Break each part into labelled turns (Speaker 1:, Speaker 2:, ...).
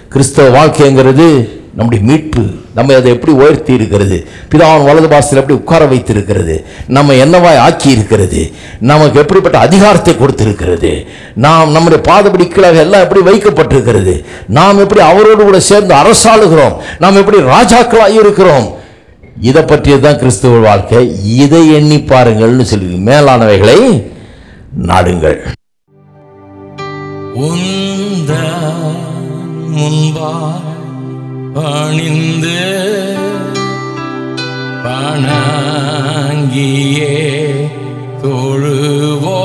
Speaker 1: கிறிஸ்தவ வாழ்க்கைங்கிறது நம்முடைய மீட்பு நம்ம அதை எப்படி உயர்த்தி இருக்கிறது பிதாவின் வலது பாசத்தில் எப்படி உட்கார வைத்திருக்கிறது நம்ம என்னவாய் ஆக்கி இருக்கிறது நமக்கு எப்படிப்பட்ட அதிகாரத்தை கொடுத்திருக்கிறது நாம் நம்முடைய பாதபடி கீழாக எல்லாம் எப்படி வைக்கப்பட்டிருக்கிறது நாம் எப்படி அவரோடு கூட சேர்ந்து அரசாளுகிறோம் நாம் எப்படி ராஜாக்களாக இருக்கிறோம் இதை பற்றியது தான் கிறிஸ்துவ வாழ்க்கை இதை எண்ணி பாருங்கள்னு சொல்லி மேலானவைகளை நாடுங்கள்
Speaker 2: உந்த முன்பாய் பணிந்து பணங்கியே தொழுவோ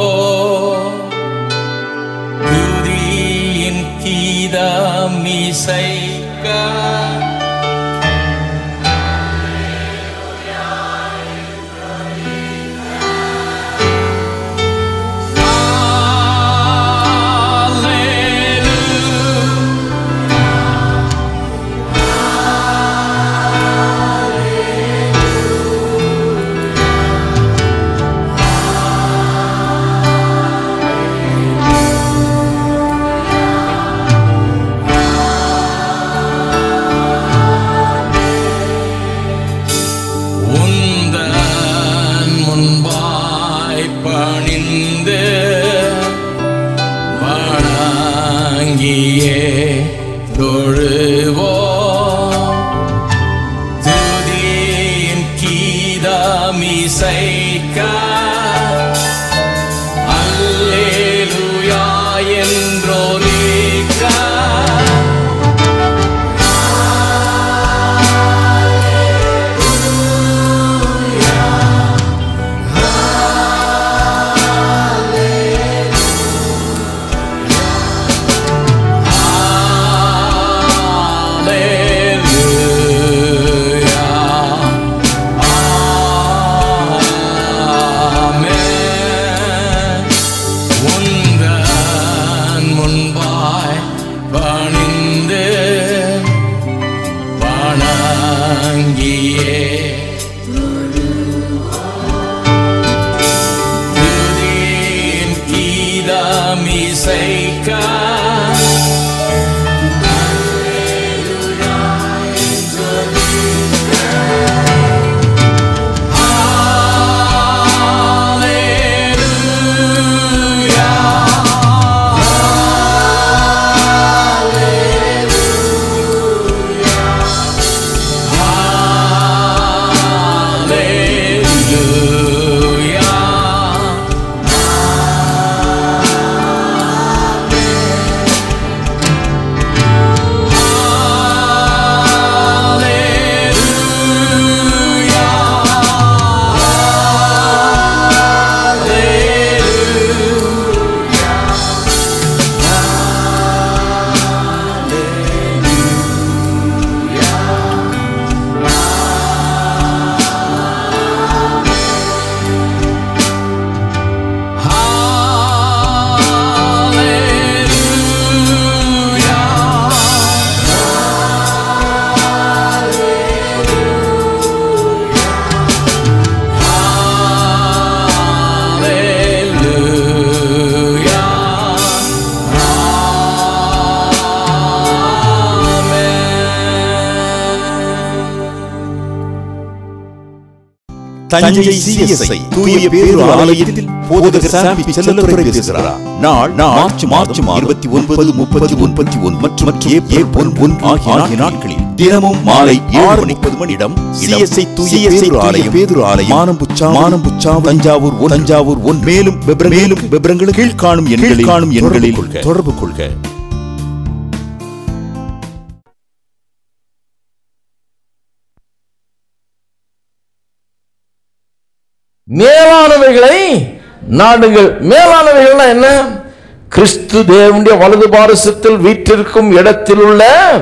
Speaker 2: துதியின் கீதம் இசைக்க உந்தன் முன்பாய் பணிந்து வணங்கியே தொழுவோ துதியின் கீதம் இசைக்க அல்லேலூயா என்றொலிக்க முன்பாய் பணிந்து வணங்கியே துதியின் கீதம் இசைக்க
Speaker 3: தஞ்சை சிஎஸ்ஐ தூய பேரு ஆலயத்தில் போதகர் சாம்பி செல்லத்துறை பேசுகிறார் நாள் மார்ச் மார்ச் இருபத்தி ஒன்பது முப்பத்தி ஒன்பத்தி ஒன்று மற்றும் மற்றும் ஏப்ரல் ஒன்று ஆகிய நான்கு நாட்களில் தினமும் மாலை ஆறு முப்பது மணியிடம் சிஎஸ்ஐ தூய பேரு ஆலயம் பேதுரு ஆலயம் மானம்புச்சா மானம்புச்சா தஞ்சாவூர் ஒன்று, தஞ்சாவூர் ஒன் மேலும் விபர- மேலும் விவரங்களுக்கு கீழ்காணும் எண்களில் காணும் எண்களில் தொடர்பு கொள்க
Speaker 1: மேலானவைகளை நாடுங்கள் மேலானவைகள்னா என்ன கிறிஸ்து தேவனுடைய வலது பாரசத்தில் வீற்றிருக்கும் இடத்தில் உள்ள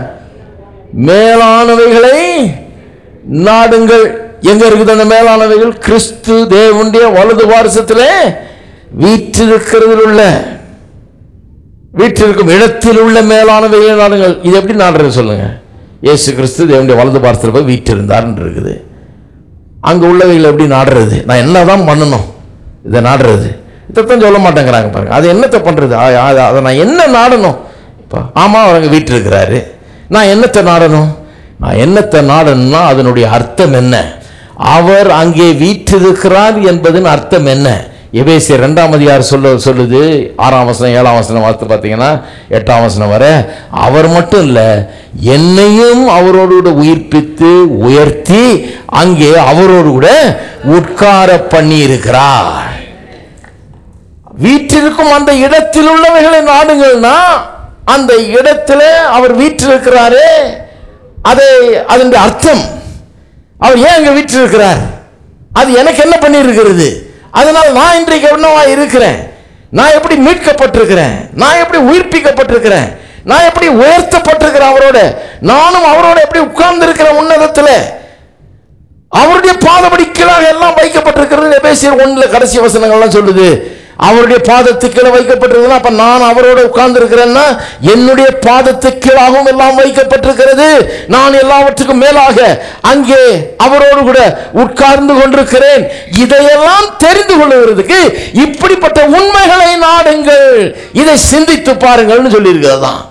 Speaker 1: மேலானவைகளை நாடுங்கள் எங்க இருக்குது அந்த மேலானவைகள் கிறிஸ்து தேவனுடைய வலது பாரசத்திலே வீற்றிருக்கிறதில் உள்ள வீற்றிருக்கும் இடத்தில் உள்ள மேலானவைகளை நாடுங்கள் இது எப்படி நாடுறது சொல்லுங்க இயேசு கிறிஸ்து தேவனுடைய வலது பாரசத்தில் போய் வீற்றிருந்தார்னு இருக்குது அங்கே உள்ளவைகளை எப்படி நாடுறது நான் என்ன தான் பண்ணணும் இதை நாடுறது இதைத்தான் சொல்ல மாட்டேங்கிறாங்க பாருங்க அது என்னத்தை பண்ணுறது அதை நான் என்ன நாடணும் இப்போ ஆமாம் அவர் அங்கே வீட்டில் இருக்கிறாரு நான் என்னத்தை நாடணும் நான் என்னத்தை நாடணும்னா அதனுடைய அர்த்தம் என்ன அவர் அங்கே வீற்றிருக்கிறார் என்பதன் அர்த்தம் என்ன எபேசிய ரெண்டாம் அதிகாரம் சொல்ல சொல்லுது ஆறாம் வசனம் ஏழாம் வசனம் வார்த்தை பார்த்தீங்கன்னா எட்டாம் வசனம் வர அவர் மட்டும் இல்லை என்னையும் அவரோடு கூட உயிர்ப்பித்து உயர்த்தி அங்கே அவரோடு கூட உட்கார பண்ணி இருக்கிறார் வீற்றிருக்கும் அந்த இடத்தில் உள்ளவைகளை நாடுங்கள்னா அந்த இடத்துல அவர் வீற்றிருக்கிறாரே அதை அதனுடைய அர்த்தம் அவர் ஏன் அங்க வீற்றிருக்கிறார் அது எனக்கு என்ன பண்ணியிருக்கிறது அதனால் நான் இன்றைக்கு என்னவா இருக்கிறேன் நான் எப்படி மீட்கப்பட்டிருக்கிறேன் நான் எப்படி உயிர்ப்பிக்கப்பட்டிருக்கிறேன் நான் எப்படி உயர்த்தப்பட்டிருக்கிறேன் அவரோட நானும் அவரோட எப்படி உட்கார்ந்து இருக்கிறேன் உன்னதத்தில் அவருடைய பாதபடி கீழாக எல்லாம் வைக்கப்பட்டிருக்கிறது எபேசியர் ஒண்ணுல கடைசி வசனங்கள்லாம் சொல்லுது அவருடைய பாதத்துக்கு கீழே வைக்கப்பட்டிருக்குன்னா அப்ப நான் அவரோட உட்கார்ந்து இருக்கிறேன்னா என்னுடைய பாதத்துக்கு கீழாகவும் எல்லாம் வைக்கப்பட்டிருக்கிறது நான் எல்லாவற்றுக்கும் மேலாக அங்கே அவரோடு கூட உட்கார்ந்து கொண்டிருக்கிறேன் இதையெல்லாம் தெரிந்து கொள்ளுகிறதுக்கு இப்படிப்பட்ட உண்மைகளை நாடுங்கள் இதை சிந்தித்து பாருங்கள்னு சொல்லியிருக்கிறது தான்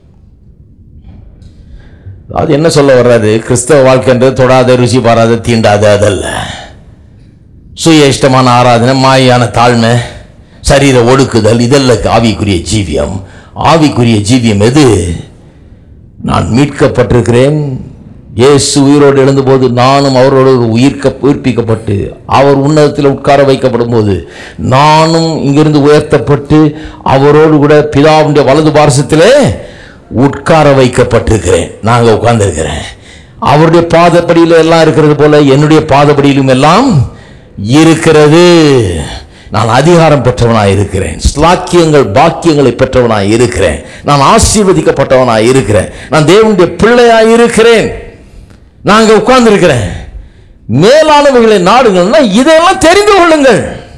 Speaker 1: அது என்ன சொல்ல வர்றாரு கிறிஸ்தவ வாழ்க்கைன்றது தொடாத ருசி பாராத தீண்டாத அதல்ல சுய இஷ்டமான ஆராதனை மாயான தாழ்மை சரீர ஒடுக்குதல் இதெல்லாம் ஆவிக்குரிய ஜீவியம் ஆவிக்குரிய ஜீவியம் எது நான் மீட்கப்பட்டிருக்கிறேன் இயேசு உயிரோடு எழுந்தபோது நானும் அவரோடு உயிர்க்க உயிர்ப்பிக்கப்பட்டு அவர் உன்னதத்தில் உட்கார வைக்கப்படும் போது நானும் இங்கிருந்து உயர்த்தப்பட்டு அவரோடு கூட பிதாவுடைய வலது பாரசத்திலே உட்கார வைக்கப்பட்டிருக்கிறேன் நாங்க உட்கார்ந்திருக்கிறேன் அவருடைய பாதப்படியில் எல்லாம் இருக்கிறது போல என்னுடைய பாதப்படியிலும் எல்லாம் இருக்கிறது நான் அதிகாரம் பெற்றவனாய் இருக்கிறேன் ஸ்லாக்கியங்கள் பாக்கியங்களை பெற்றவனாய் இருக்கிறேன் நான் ஆசீர்வதிக்கப்பட்டவனாய் இருக்கிறேன் நான் தேவனுடைய பிள்ளையாய் இருக்கிறேன் நான் அங்க உட்கார்ந்து இருக்கிறேன் மேலானவைகளை நாடுங்கள்னா இதையெல்லாம் தெரிந்து கொள்ளுங்கள்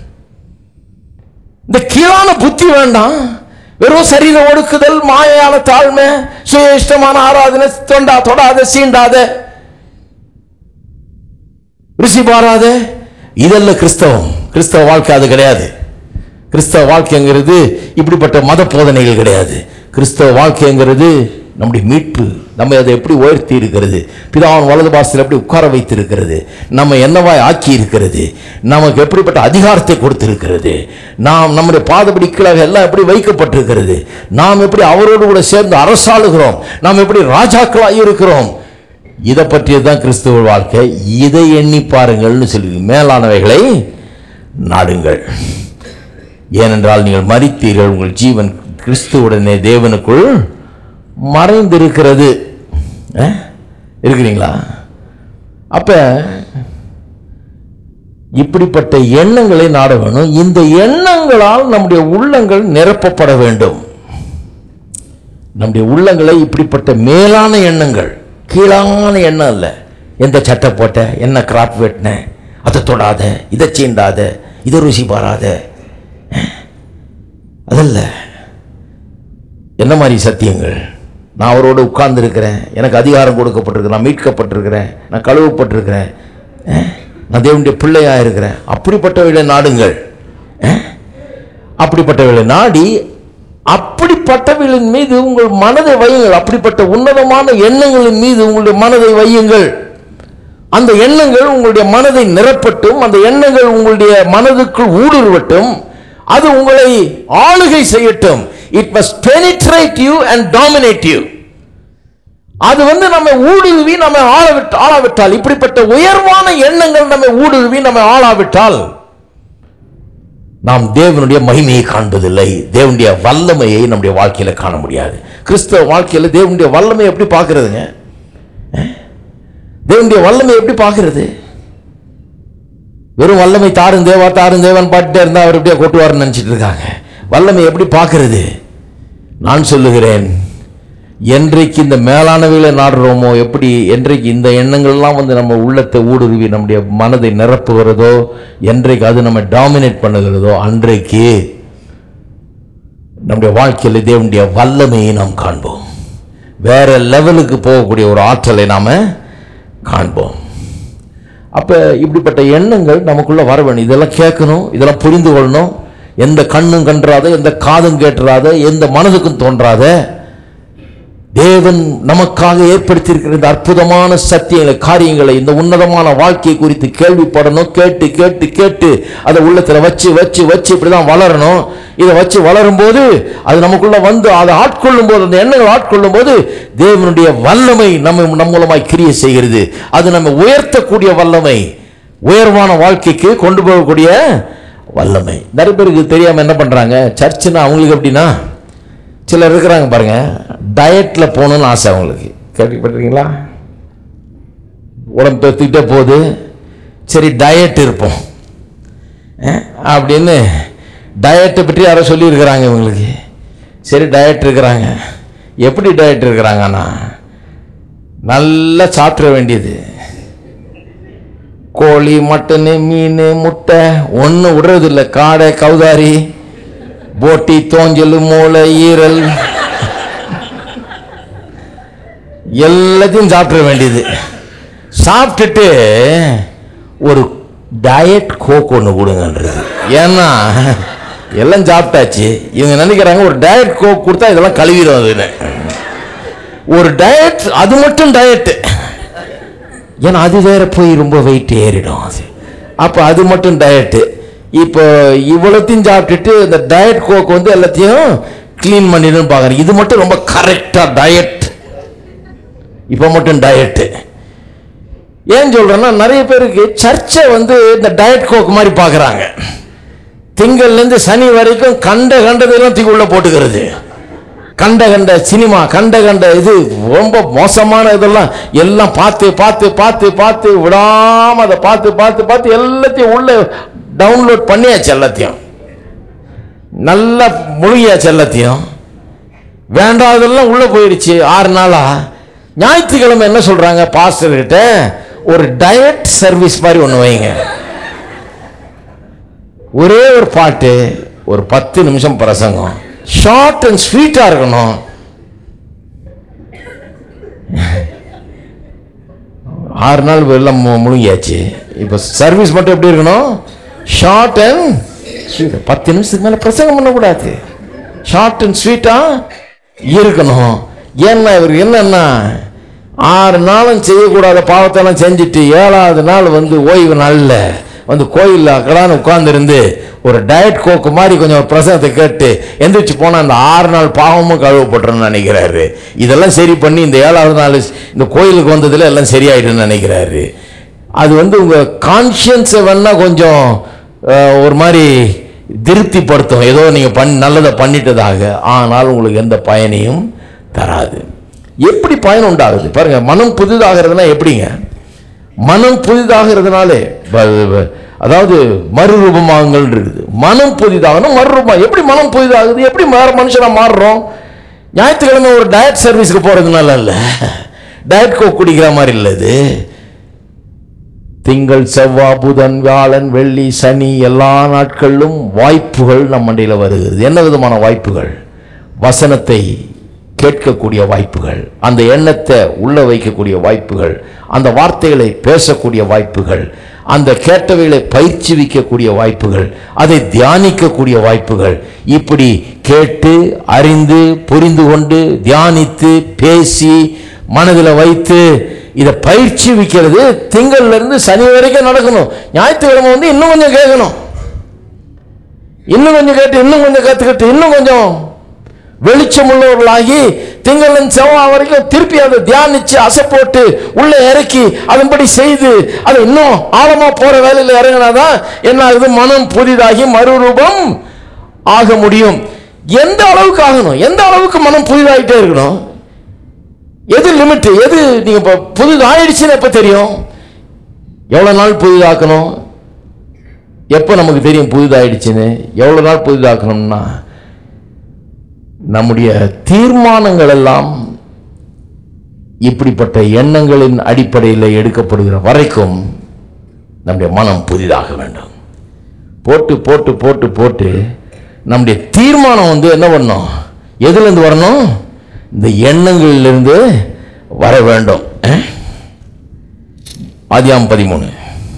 Speaker 1: இந்த கீழான புத்தி வேண்டாம் வெறும் சரீர ஒடுக்குதல் மாயான தாழ்மை சுய இஷ்டமான ஆராதனை தொண்டா தொடாத சீண்டாத ருசி பாராத இதல்ல கிறிஸ்தவம் கிறிஸ்தவ வாழ்க்கை அது கிடையாது கிறிஸ்தவ வாழ்க்கைங்கிறது இப்படிப்பட்ட மத போதனைகள் கிடையாது கிறிஸ்தவ வாழ்க்கைங்கிறது நம்முடைய மீட்பு நம்ம அதை எப்படி உயர்த்தி இருக்கிறது பிதாவின் வலது பாசத்தில் எப்படி உட்கார வைத்திருக்கிறது நம்ம என்னவாய் ஆக்கி இருக்கிறது நமக்கு எப்படிப்பட்ட அதிகாரத்தை கொடுத்திருக்கிறது நாம் நம்முடைய பாதபடி கீழாக எல்லாம் எப்படி வைக்கப்பட்டிருக்கிறது நாம் எப்படி அவரோடு கூட சேர்ந்து அரசாளுகிறோம் நாம் எப்படி ராஜாக்களாக இருக்கிறோம் இதை பற்றியது தான் கிறிஸ்துவ வாழ்க்கை இதை எண்ணி பாருங்கள்னு சொல்லி மேலானவைகளை நாடுங்கள் ஏனென்றால் நீங்கள் மறித்தீர்கள் உங்கள் ஜீவன் கிறிஸ்துவுடனே தேவனுக்குள் மறைந்திருக்கிறது அஹ்? இருக்கிறீங்களா அப்ப இப்படிப்பட்ட எண்ணங்களை நாட வேணும் இந்த எண்ணங்களால் நம்முடைய உள்ளங்கள் நிரப்பப்பட வேண்டும் நம்முடைய உள்ளங்களை இப்படிப்பட்ட மேலான எண்ணங்கள் கீழான எண்ணம் இல்லை எந்த சட்டை போட்ட என்ன கிராப் வெட்டினேன் அதை தொடாத இதை சீண்டாத இதை ருசி பாராத அதல்ல என்ன மாதிரி சத்தியங்கள் நான் அவரோடு உட்கார்ந்துருக்கிறேன் எனக்கு அதிகாரம் கொடுக்கப்பட்டிருக்கு நான் மீட்கப்பட்டிருக்கிறேன் நான் கழுவப்பட்டிருக்கிறேன் அஹ், நான் தேவனுடைய பிள்ளையாக இருக்கிறேன் அப்படிப்பட்டவர்களை நாடுங்கள் அஹ், அப்படிப்பட்டவர்களை நாடி அப்படிப்பட்டவர்களின் மீது உங்கள் மனதை வையுங்கள் அப்படிப்பட்ட உன்னதமான எண்ணங்களின் மீது உங்களுடைய மனதை வையுங்கள் அந்த எண்ணங்கள் உங்களுடைய மனதை நிரப்பட்டும் அந்த எண்ணங்கள் உங்களுடைய மனதுக்குள் ஊடுருவட்டும் அது உங்களை ஆளுகை செய்யட்டும் it must penetrate you and dominate you அது வந்து நம்ம ஊடுருவி நம்ம ஆளவிட்டு ஆளாவிட்டால் இப்படிப்பட்ட உயர்வான எண்ணங்கள் நம்ம ஊடுருவி நம்ம ஆளாவிட்டால் நாம் தேவனுடைய மகிமையை காண்பதில்லை தேவனுடைய வல்லமையை நம்முடைய வாழ்க்கையில காண முடியாது கிறிஸ்தவ வாழ்க்கையில தேவனுடைய வல்லமையை எப்படி பார்க்கிறதுங்க அஹ்? தேவனுடைய வல்லமை எப்படி பார்க்கிறது வெறும் வல்லமை தாரும் தேவா தாரும் தேவன் பாட்டுட்டே இருந்தா அவர் எப்படியா கொட்டுவார்னு நினைச்சிட்டு இருக்காங்க வல்லமை எப்படி பார்க்கிறது நான் சொல்லுகிறேன் என்றைக்கு இந்த மேலானவைகளை நாடுறோமோ எப்படி என்றைக்கு இந்த எண்ணங்கள்லாம் வந்து நம்ம உள்ளத்தை ஊடுருவி நம்முடைய மனதை நிரப்புகிறதோ என்றைக்கு அது நம்ம டாமினேட் பண்ணுகிறதோ அன்றைக்கு நம்முடைய வாழ்க்கையில் தேவனுடைய வல்லமையை நாம் காண்போம் வேற லெவலுக்கு போகக்கூடிய ஒரு ஆற்றலை நாம காண்போம் அப்ப இப்படிப்பட்ட எண்ணங்கள் நமக்குள்ள வர வேணும் இதெல்லாம் கேட்கணும் இதெல்லாம் புரிந்து கொள்ளணும் எந்த கண்ணும் கன்றாத எந்த காதும் கேட்டுறாத எந்த மனதுக்கும் தோன்றாத தேவன் நமக்காக ஏற்படுத்தியிருக்கிற இந்த அற்புதமான சத்தியங்களை காரியங்களை இந்த உன்னதமான வாழ்க்கை குறித்து கேள்விப்படணும் கேட்டு கேட்டு கேட்டு அதை உள்ளத்துல வச்சு வச்சு வச்சு இப்படிதான் வளரணும் இதை வச்சு வளரும் போது அது நமக்குள்ள வந்து அதை ஆட்கொள்ளும் போது அந்த எண்ணங்கள் ஆட்கொள்ளும் போது தேவனுடைய வல்லமை நம்ம நம் மூலமாய் கிரியை செய்கிறது அது நம்ம உயர்த்தக்கூடிய வல்லமை உயர்வான வாழ்க்கைக்கு கொண்டு போகக்கூடிய வல்லமை நிறைய பேருக்கு தெரியாம என்ன பண்றாங்க சர்ச்சுன்னா அவங்களுக்கு எப்படின்னா சிலர் இருக்கிறாங்க பாருங்க டயட்ல போகணும்னு ஆசை அவங்களுக்கு கேள்விப்பட்டிருக்கீங்களா உடம்பு பெருத்துக்கிட்டே போகுது சரி டயட் இருப்போம் அஹ், அப்படின்னு டயட்டை பற்றி யாரோ சொல்லியிருக்கிறாங்க இவங்களுக்கு சரி டயட் இருக்கிறாங்க எப்படி டயட் இருக்கிறாங்கன்னா நல்லா சாப்பிட வேண்டியது கோழி மட்டனு மீன் முட்டை ஒன்றும் விடுறதில்ல காடை கௌதாரி போட்டி தோஞ்சல் மூளை ஈரல் எல்லாத்தையும் சாப்பிட வேண்டியது சாப்பிட்டுட்டு ஒரு டயட் கோக் ஒன்று கொடுங்கன்றது ஏன்னா எல்லாம் சாப்பிட்டாச்சு இவங்க நினைக்கிறாங்க ஒரு டயட் கோக் கொடுத்தா இதெல்லாம் கழுவிடும் அதுன்னு ஒரு டயட் அது மட்டும் டயட்டு ஏன்னா அது வேற போய் ரொம்ப வெயிட் ஏறிடும் அது அப்போ அது மட்டும் டயட்டு இப்போ இவ்வளோத்தையும் சாப்பிட்டுட்டு இந்த டயட் கோக் வந்து எல்லாத்தையும் க்ளீன் பண்ணிடுன்னு பார்க்குறேன் இது மட்டும் ரொம்ப கரெக்டாக டயட் இப்போ மட்டும் டயட்டு ஏன் சொல்கிறேன்னா நிறைய பேருக்கு சர்ச்சை வந்து இந்த டயட் கோக் மாதிரி பார்க்குறாங்க திங்கள்லேருந்து சனி வரைக்கும் கண்ட கண்டதெல்லாம் தூக்கி உள்ள போட்டுக்கிறது கண்ட கண்ட சினிமா கண்ட கண்ட இது ரொம்ப மோசமான இதெல்லாம் எல்லாம் பார்த்து பார்த்து பார்த்து பார்த்து விடாம அதை பார்த்து பார்த்து பார்த்து எல்லாத்தையும் உள்ள டவுன்லோட் பண்ணியாச்சு எல்லாத்தையும் நல்லா முழுகியாச்சு எல்லாத்தையும் வேண்டாததெல்லாம் உள்ள போயிடுச்சு ஆறு நாளா ஞாயிற்றுக்கிழமை என்ன சொல்றாங்க பாஸ்டர் கிட்ட ஒரு டயட் சர்வீஸ் மாதிரி ஒன்று வைங்க ஒரே ஒரு பாட்டு ஒரு பத்து நிமிஷம் பிரசங்கம் ஷார்ட் அண்ட் ஸ்வீட்டாக இருக்கணும் ஆறு நாள் எல்லாம் மு- முழுங்கியாச்சு இப்போ சர்வீஸ் மட்டும் எப்படி இருக்கணும் ஷார்ட் அண்ட் ஸ்வீட் பத்து நிமிஷத்துக்கு மேலே பிரசங்கம் பண்ணக்கூடாது ஷார்ட் அண்ட் ஸ்வீட்டாக இருக்கணும் ஏன்னா இவர் என்னன்னா ஆறு நாளும் செய்யக்கூடாத பாவத்தெல்லாம் செஞ்சுட்டு ஏழாவது நாள் வந்து ஓய்வு நாளில் வந்து கோயிலில் அக்கடான்னு உட்கார்ந்திருந்து ஒரு டயட் கோக்கு மாதிரி கொஞ்சம் பிரசங்கத்தை கேட்டு எந்திரிச்சு போனால் அந்த ஆறு நாள் பாவமும் கழுவப்பட்டுருன்னு நினைக்கிறாரு இதெல்லாம் சரி பண்ணி இந்த ஏழாவது நாள் இந்த கோயிலுக்கு வந்ததில் எல்லாம் சரியாயிடுன்னு நினைக்கிறாரு அது வந்து உங்கள் கான்ஷியன்ஸை வேணா கொஞ்சம் அஹ், ஒரு மாதிரி திருப்திப்படுத்தும் ஏதோ நீங்கள் பண் நல்லதை பண்ணிட்டதாக ஆனால் உங்களுக்கு எந்த பயனையும் தராது எப்படி பயன் உண்டாகுது பாருங்க மனம் புதிதாகிறதுனா எப்படிங்க மனம் புதிதாகிறதுனாலே ப- ப- அதாவது மறுரூபமாகுங்கள் இருக்குது மனம் புதிதாகணும் மறுரூபம் எப்படி மனம் புதிதாகுது எப்படி வேற மனுஷனா மாறுறோம் ஞாயிற்றுக்கிழமை ஒரு டயட் சர்வீஸ்க்கு போறதுனால இல்ல டயட் கோக் குடிக்கிற மாதிரி இல்லை இது திங்கள் செவ்வாய் புதன் வியாழன் வெள்ளி சனி எல்லா நாட்களிலும் வாய்ப்புகள் நம் மண்டையில் வருகிறது என்ன விதமான வாய்ப்புகள் வசனத்தை கேட்கக்கூடிய வாய்ப்புகள் அந்த எண்ணத்தை உள்ள வைக்கக்கூடிய வாய்ப்புகள் அந்த வார்த்தைகளை பேசக்கூடிய வாய்ப்புகள் அந்த கேட்டவைகளை பயிற்சிவிக்கக்கூடிய வாய்ப்புகள் அதை தியானிக்கக்கூடிய வாய்ப்புகள் இப்படி கேட்டு அறிந்து புரிந்து கொண்டு தியானித்து பேசி மனதில் வைத்து இதை பயிற்சி விற்கிறது திங்கள்ல இருந்து சனி வரைக்கும் நடக்கணும் ஞாயிற்றுக்கிழமை வந்து இன்னும் கொஞ்சம் கேட்கணும் இன்னும் கொஞ்சம் கேட்டு இன்னும் கொஞ்சம் கற்றுக்கிட்டு இன்னும் கொஞ்சம் வெளிச்சம் உள்ளவர்களாகி திங்களன் செவ்வாய் வரைக்கும் திருப்பி அதை தியானிச்சு அசை போட்டு உள்ள இறக்கி அதன்படி செய்து அது இன்னும் ஆழமா போற வேலையில் இறங்கினாதான் என்ன ஆகுது மனம் புதிதாகி மறுரூபம் ஆக முடியும் எந்த அளவுக்கு ஆகணும் எந்த அளவுக்கு மனம் புதிதாகிட்டே இருக்கணும் எது லிமிட் எது நீங்க இப்போ புதிது ஆயிடுச்சுன்னு எப்போ தெரியும் எவ்வளோ நாள் புதிதாக்கணும் எப்போ நமக்கு தெரியும் புதிதாயிடுச்சுன்னு எவ்வளோ நாள் புதிதாக்கணும்னா நம்முடைய தீர்மானங்கள் எல்லாம் இப்படிப்பட்ட எண்ணங்களின் அடிப்படையில் எடுக்கப்படுகிற வரைக்கும் நம்முடைய மனம் புதிதாக வேண்டும் போட்டு போட்டு போட்டு போட்டு நம்முடைய தீர்மானம் வந்து என்ன பண்ணும் எதுலேருந்து வரணும் இந்த எண்ணங்களிலிருந்து வர வேண்டும் அஹ்? ஆதியாம் பதிமூணு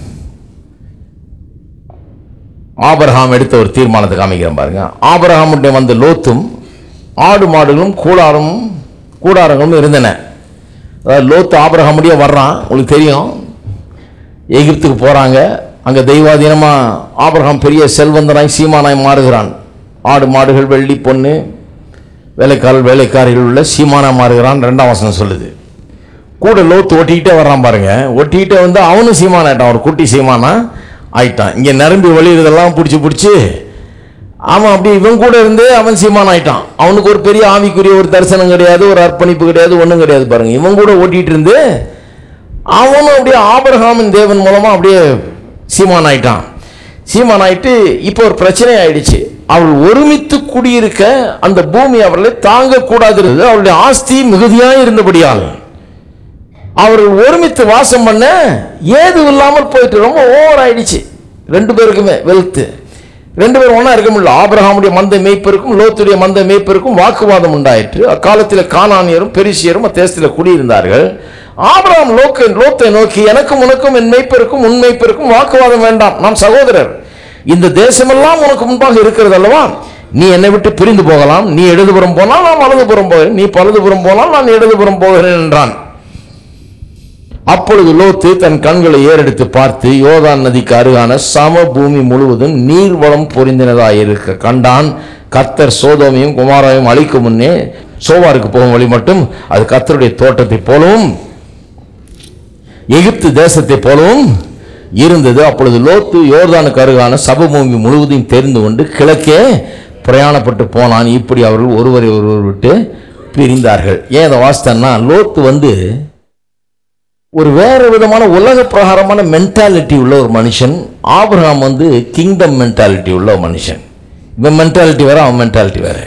Speaker 1: ஆபரகாம் எடுத்த ஒரு தீர்மானத்தை காமிக்கிறேன் பாருங்க ஆபரகாமுடைய வந்த லோத்தும் ஆடு மாடுகளும் கூடாரமும் கூடாரங்களும் இருந்தன அதாவது லோத்து ஆபரகமுடிய வர்றான் உங்களுக்கு தெரியும் எகிப்துக்கு போகிறாங்க அங்கே தெய்வாதீனமாக ஆபிரகாம் பெரிய செல்வந்தனாய் சீமானாய் மாறுகிறான் ஆடு மாடுகள் வெள்ளி பொண்ணு வேலைக்காரர் வேலைக்காரிகள் உள்ள சீமானா மாறுகிறான் ரெண்டாம் வசனம் சொல்லுது கூட லோத்து ஒட்டிக்கிட்டே வர்றான் பாருங்க ஒட்டிக்கிட்டே வந்து அவனும் சீமான் ஆயிட்டான் ஒரு குட்டி சீமானா ஆயிட்டான் இங்கே நிரம்பி வெளியிறதெல்லாம் பிடிச்சி பிடிச்சி அவன் அப்படி இவன் கூட இருந்து அவன் சீமான் ஆயிட்டான் அவனுக்கு ஒரு பெரிய ஆவிக்குரிய ஒரு தரிசனம் கிடையாது ஒரு அர்ப்பணிப்பு கிடையாது ஒன்றும் கிடையாது பாருங்க இவன் கூட ஓட்டிட்டு இருந்து அவனும் அப்படியே ஆபரகாமின் தேவன் மூலமா அப்படியே சீமான் ஆயிட்டான் சீமான் ஆயிட்டு இப்போ ஒரு பிரச்சனை ஆயிடுச்சு அவள் ஒருமித்து குடியிருக்க அந்த பூமி அவர்களை தாங்கக்கூடாது இருந்தது அவளுடைய ஆஸ்தி மிகுதியாக இருந்தபடியால் அவர்கள் ஒருமித்து வாசம் பண்ண ஏது இல்லாமல் போயிட்டு ரொம்ப ஓவர் ஆயிடுச்சு ரெண்டு பேருக்குமே வெல்த்து ரெண்டு பேரும் ஒன்றா இருக்க முடியல ஆபிரகாமுடைய மந்த மேய்ப்பருக்கும் லோத்துடைய மந்த மேய்ப்பருக்கும் வாக்குவாதம் உண்டாயிற்று அக்காலத்தில் கானானியரும் பெரிசியரும் அத்தேசத்தில் குடியிருந்தார்கள் ஆபிரகாம் லோக்க லோத்தை நோக்கி எனக்கும் உனக்கும் என் மேய்ப்பருக்கும் உன் மேய்ப்பருக்கும் வாக்குவாதம் வேண்டாம் நாம் சகோதரர் இந்த தேசமெல்லாம் உனக்கு முன்பாக இருக்கிறது அல்லவா நீ என்னை விட்டு பிரிந்து போகலாம் நீ இடதுபுறம் போனால் நான் வலதுபுறம் போகிறேன் நீ பலதுபுறம் போனால் நான் இடதுபுறம் போகிறேன் என்றான் அப்பொழுது லோத்து தன் கண்களை ஏறெடுத்து பார்த்து யோர்தான் நதிக்கு அருகான சம பூமி முழுவதும் நீர்வளம் பொரிந்தினதாயிருக்க கண்டான் கர்த்தர் சோதோமையும் குமாராவையும் அழிக்கும் முன்னே சோவாருக்கு போகும் வழி மட்டும் அது கர்த்தருடைய தோட்டத்தைப் போலவும் எகிப்து தேசத்தைப் போலவும் இருந்தது அப்பொழுது லோத்து யோர்தானுக்கு அருகான சபபூமி முழுவதையும் தெரிந்து கொண்டு கிழக்கே பிரயாணப்பட்டு போனான் இப்படி அவர்கள் ஒருவரை ஒருவர் விட்டு பிரிந்தார்கள் ஏன் அதை வாசித்தேன்னா லோத்து வந்து ஒரு வேற விதமான உலக பிரகாரமான மென்டாலிட்டி உள்ள ஒரு மனுஷன் ஆபிரகாம் வந்து கிங்டம் மென்டாலிட்டி உள்ள ஒரு மனுஷன் இவன் மென்டாலிட்டி வேற அவன் மென்டாலிட்டி வேற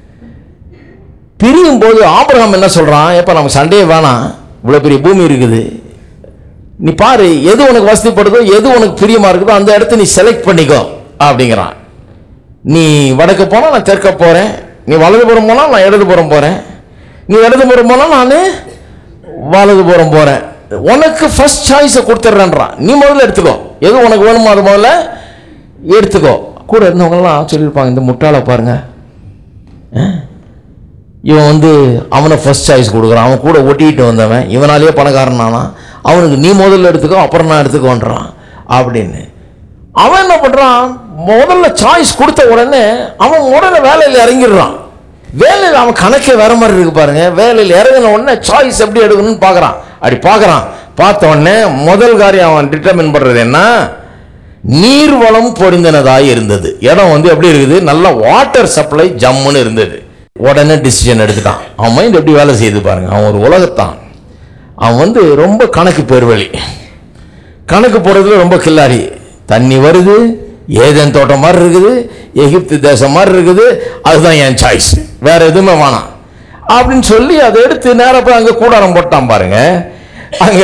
Speaker 1: பிரியும் போது ஆபிரகாம் என்ன சொல்றான் எப்ப நம்ம சண்டையே வேணாம் இவ்வளவு பெரிய பூமி இருக்குது நீ பாரு எது உனக்கு வசதிப்படுதோ எது உனக்கு பிரியமா இருக்குதோ அந்த இடத்த நீ செலக்ட் பண்ணிக்கோ அப்படிங்கிறான் நீ வடக்கு போனா நான் தெற்க போறேன் நீ வலதுபுறம் போனா நான் இடதுபுறம் போறேன் நீ இடதுபுறம் போனா நான் வலதுபுறம் போறேன் உனக்கு ஃபர்ஸ்ட் சாய்ஸை கொடுத்துட்றேன்றான் நீ முதல்ல எடுத்துக்கோ எது உனக்கு வேணுமோ அது முதல்ல எடுத்துக்கோ கூட இருந்தவங்கலாம் சொல்லியிருப்பாங்க இந்த முட்டாளை பாருங்க அஹ்? இவன் வந்து அவனை ஃபர்ஸ்ட் சாய்ஸ் கொடுக்குறான் அவன் கூட ஒட்டிக்கிட்டு வந்தவன் இவனாலேயே பணக்காரனானா அவனுக்கு நீ முதல்ல எடுத்துக்கோ அப்புறம் நான் எடுத்துக்கோன்றான் அப்படின்னு அவன் என்ன பண்ணுறான் முதல்ல சாய்ஸ் கொடுத்த உடனே அவன் உடனே வேலையில் இறங்கிடுறான் வேலையில் அவன் கணக்கே வேற மாதிரி இருக்கு பாருங்க வேலையில் இறங்கின உடனே சாய்ஸ் எப்படி எடுக்கணும்னு பார்க்குறான் அப்படி பார்க்குறான் பார்த்த உடனே முதல் காரியம் அவன் டிட்டர்மின் பண்ணுறது என்ன நீர்வளம் பொருந்தினதாக இருந்தது இடம் வந்து எப்படி இருக்குது நல்ல வாட்டர் சப்ளை ஜம்முன்னு இருந்தது உடனே டிசிஷன் எடுத்துட்டான் அவன் மைண்ட் எப்படி வேலை செய்யுது பாருங்க அவன் ஒரு உலகத்தான் அவன் வந்து ரொம்ப கணக்கு பேர்வழி கணக்கு போடுறதுல ரொம்ப கில்லாடி தண்ணி வருது ஏதேன் தோட்டம் மாதிரி இருக்குது எகிப்து தேசம் மாதிரி இருக்குது அதுதான் என் சாய்ஸ் வேற எதுவுமே வேணாம் அப்படின்னு சொல்லி அதை எடுத்து நேரா போய் அங்கே கூடாரம் போட்டான் பாருங்க அங்க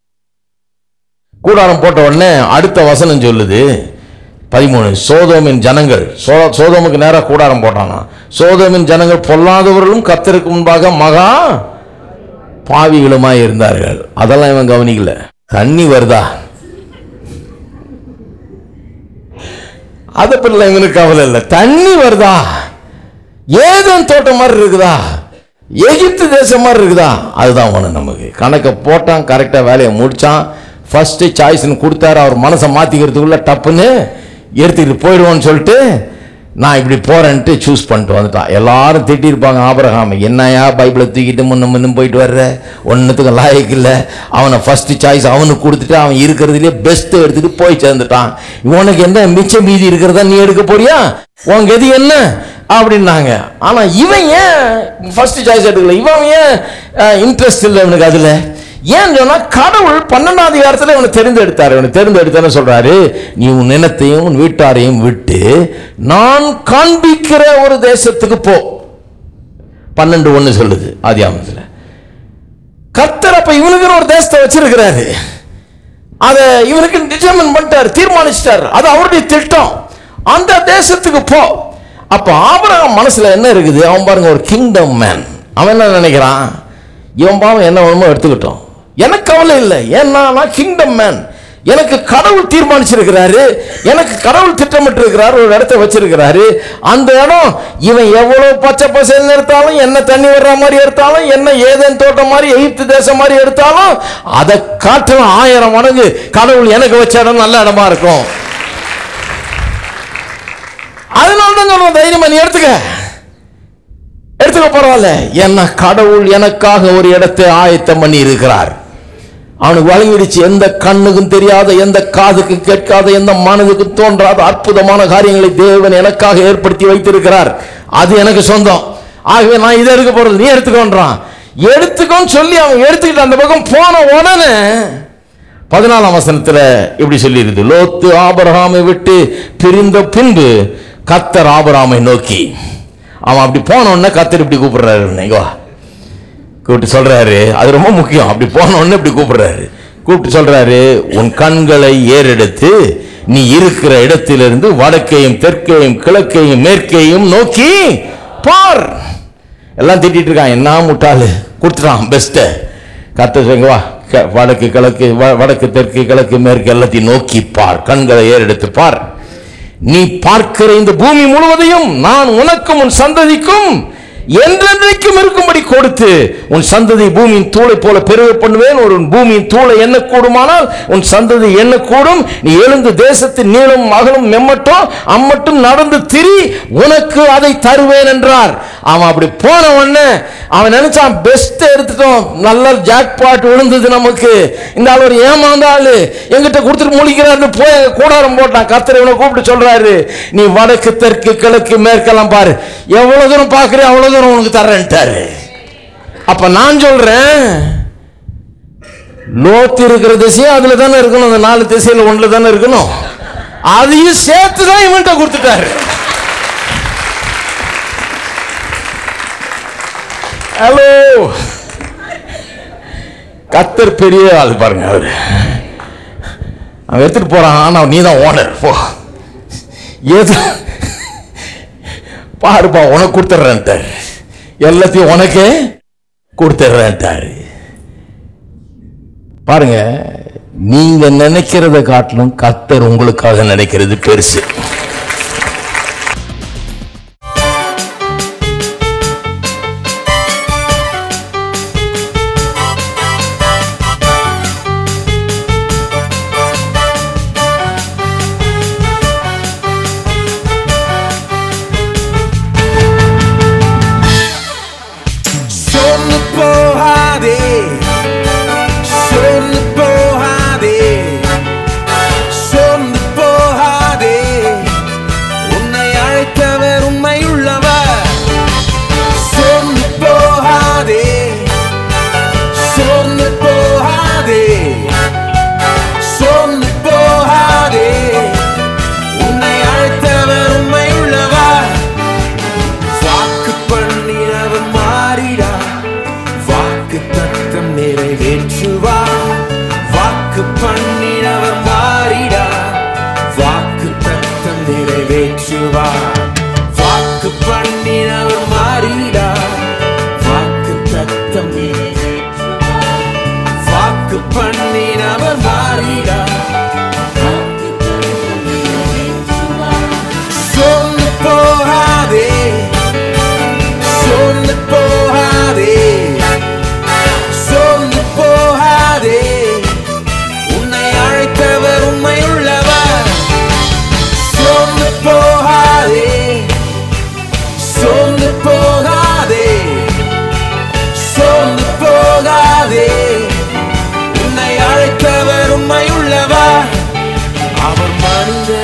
Speaker 1: கூடாரம் போட்ட உடனே அடுத்த வசனம் சொல்லுது பதிமூணு சோதோமின் ஜனங்கள் சோ சோதோமுக்கு நேராக கூடாரம் போட்டானா சோதோமின் ஜனங்கள் பொல்லாதவர்களும் கத்தருக்கு முன்பாக மகா பாவிகளுமாய் இருந்தார்கள் அதெல்லாம் இவன் கவனிக்கல தண்ணி வருதா அதை பற்றில இவனுக்கு கவலை இல்லை தண்ணி வருதா ஏதேன் தோட்டம் மாதிரி இருக்குதா எகிப்து தேசம் மாதிரி இருக்குதா அதுதான் ஒன்று நமக்கு கணக்கை போட்டான் கரெக்டாக வேலையை முடிச்சான் ஃபர்ஸ்ட் சாய்ஸ்னு கொடுத்தாரு அவர் மனசை மாற்றிக்கிறதுக்குள்ள டப்புன்னு எடுத்துக்கிட்டு போயிடுவோன்னு சொல்லிட்டு நான் இப்படி போறேன்ட்டு சூஸ் பண்ணிட்டு வந்துட்டான் எல்லாரும் திட்டிருப்பாங்க ஆபரகாம் என்னையா பைபிளை தூக்கிட்டு முன்ன முன்னும் போயிட்டு வர்ற ஒன்றுத்துக்கும் லாயக்கு இல்லை அவனை ஃபர்ஸ்ட் சாய்ஸ் அவனுக்கு கொடுத்துட்டு அவன் இருக்கிறதுலே பெஸ்ட் எடுத்துட்டு போய் சேர்ந்துட்டான் உனக்கு என்ன மிச்ச மீதி இருக்கிறதா நீ எடுக்க போறியா உன் கதி என்ன அப்படின்னாங்க ஆனா இவன் ஏன் ஃபர்ஸ்ட் சாய்ஸ் எடுக்கல இவன் ஏன் இன்ட்ரெஸ்ட் இல்லை இவனுக்கு அதுல ஏன் சொன்னா கடவுள் பன்னெண்டாம் அதிகாரத்தில் இவனை தெரிந்தெடுத்தார் இவனை தெரிந்தெடுத்தான்னு சொல்றாரு நீ உன் நிலத்தையும் உன் வீட்டாரையும் விட்டு நான் காண்பிக்கிற ஒரு தேசத்துக்கு போ பன்னெண்டு ஒன்று சொல்லுது ஆதியாமத்தில் கர்த்தர் அப்ப இவனுக்குன்னு ஒரு தேசத்தை வச்சிருக்கிறாரு அதை இவனுக்கு டிட்டர்மின் பண்ணிட்டார் தீர்மானிச்சிட்டார் அது அவருடைய திட்டம் அந்த தேசத்துக்கு போ அப்ப ஆபரகம் மனசுல என்ன இருக்குது அவன் பாருங்க ஒரு கிங்டம் மேன் அவன் என்ன நினைக்கிறான் இவன் பாவம் என்ன வேணுமோ எடுத்துக்கிட்டோம் எனக்கு கவலை இல்லை ஏன்னா நான் கிங்டம் மேன் எனக்கு கடவுள் தீர்மானிச்சிருக்கிறாரு எனக்கு கடவுள் திட்டமிட்டு இருக்கிறாரு ஒரு இடத்த வச்சிருக்கிறாரு அந்த இடம் இவன் எவ்வளவு பச்சை பசேல்னு எடுத்தாலும் என்ன தண்ணி வர்ற மாதிரி எடுத்தாலும் என்ன ஏதேன் தோட்டம் மாதிரி எகிப்து தேசம் மாதிரி எடுத்தாலும் அதை காட்டிலும் ஆயிரம் மடங்கு கடவுள் எனக்கு வச்ச இடம் நல்ல இடமா இருக்கும் அதனால தான் சொல்றேன் தைரியமா நீ எடுத்துக்க எடுத்துக்க பரவாயில்ல என்ன கடவுள் எனக்காக ஒரு இடத்தை ஆயத்தம் பண்ணி இருக்கிறார் அவனுக்கு வழங்கிடுச்சு எந்த கண்ணுக்கும் தெரியாத எந்த காதுக்கும் கேட்காத எந்த மனதுக்கும் தோன்றாத அற்புதமான காரியங்களை தேவன் எனக்காக ஏற்படுத்தி வைத்திருக்கிறார் அது எனக்கு சொந்தம் ஆகவே நான் இதை எடுக்க போறது நீ எடுத்துக்கோன்றான் எடுத்துக்கோன்னு சொல்லி அவன் எடுத்துக்கிட்டு அந்த பக்கம் போன உடனே பதினாலாம் வசனத்துல இப்படி சொல்லியிருக்கு லோத்து ஆபரகாமை விட்டு பிரிந்த பின்பு கத்தர் ஆபராமை நோக்கி அவன் அப்படி போன உடனே கத்தர் இப்படி கூப்பிடுறாரு இங்க வா கூப்பிட்டு சொல்றாரு அது ரொம்ப முக்கியம் அப்படி போன உடனே இப்படி கூப்பிடுறாரு கூப்பிட்டு சொல்றாரு உன் கண்களை ஏறெடுத்து நீ இருக்கிற இடத்திலிருந்து வடக்கையும் தெற்கையும் கிழக்கையும் மேற்கையும் நோக்கி பார் எல்லாம் திட்டிட்டு இருக்கான் என்ன முட்டாளு கொடுத்துட்டான் பெஸ்ட் கத்த சொல்லுங்க வா க- வடக்கு கிழக்கு வ- வடக்கு தெற்கு கிழக்கு மேற்கு எல்லாத்தையும் நோக்கி பார் கண்களை ஏறெடுத்து பார் நீ பார்க்கிற இந்த பூமி முழுவதையும் நான் உனக்கும் உன் சந்ததிக்கும் என்றென்றைக்கும் இருக்கும்படி கொடுத்து உன் சந்ததி பூமியின் தூளை போல பெருக பண்ணுவேன் ஒரு பூமியின் தூளை என்ன கூடுமானால் உன் சந்ததி என்ன கூடும் நீ எழுந்து தேசத்தின் நீளம் அகலும் மெம்மட்டும் அம்மட்டும் நடந்து திரி உனக்கு அதை தருவேன் என்றார் அவன் அப்படி போன உடனே அவன் நினைச்சான் பெஸ்ட் எடுத்துட்டோம் நல்ல ஜாக்பாட் விழுந்தது நமக்கு இந்த ஆள் ஒரு ஏமாந்த ஆளு எங்கிட்ட கொடுத்துட்டு முழிக்கிறாரு போய் அங்க கூடாரம் போட்டான் கர்த்தர் இவனை கூப்பிட்டு சொல்றாரு நீ வடக்கு தெற்கு கிழக்கு மேற்கெல்லாம் பாரு எவ்வளவு தூரம் பாக்குறிய அவ்வளவு தூரம் உனக்கு தரேன்ட்டாரு அப்ப நான் சொல்றேன் லோத்து இருக்கிற திசையும் அதுல தானே இருக்கணும் அந்த நாலு திசையில ஒண்ணுல தானே இருக்கணும் அதையும் சேர்த்து தான் இவன்கிட்ட கொடுத்துட்டாரு ஹலோ கத்தர் பெரிய ஆள் பாருங்க அவரு அவன் எடுத்துட்டு போறான் ஆனா நீ தான் ஓனர் போ ஏதோ பாருப்பா உனக்கு கொடுத்துட்றேன்ட்டார் எல்லாத்தையும் உனக்கே கொடுத்துட்றேன்ட்டாரு பாருங்க நீங்க நினைக்கிறத காட்டிலும் கத்தர் உங்களுக்காக நினைக்கிறது பெருசு
Speaker 4: சோர்ந்து போகாதே சோர்ந்து போகாதே சோர்ந்து போகாதே உன்னை அழைத்தவர் உண்மையுள்ளவர் சோர்ந்து போகாதே சோர்ந்து போகாதே சோர்ந்து போகாதே உன்னை அழைத்தவர் உண்மையுள்ளவர் வாக்கு பண்ணினவர் மாறிடா வாக்கு தத்தம் நிறைவேற்றுவா வாக்கு பண்ணினவர் மாறிடா வாக்கு தத்தம் நிறைவேற்றுவா வாக்கு பண்ணினவர் மாறிடா வாக்கு தத்தம் நிறைவேற்றுவா வாக்கு பண்ணினவர் மாறிடா சோர்ந்து போகாதே சோர்ந்து போகாதே சோர்ந்து போகாதே உன்னை அழைத்தவர் உண்மையுள்ளவர் சோர்ந்து போகாதே சோர்ந்து போகாதே சோர்ந்து போகாதே உன்னை அழைத்தவர் உண்மையுள்ளவர் அவர் மனிதர்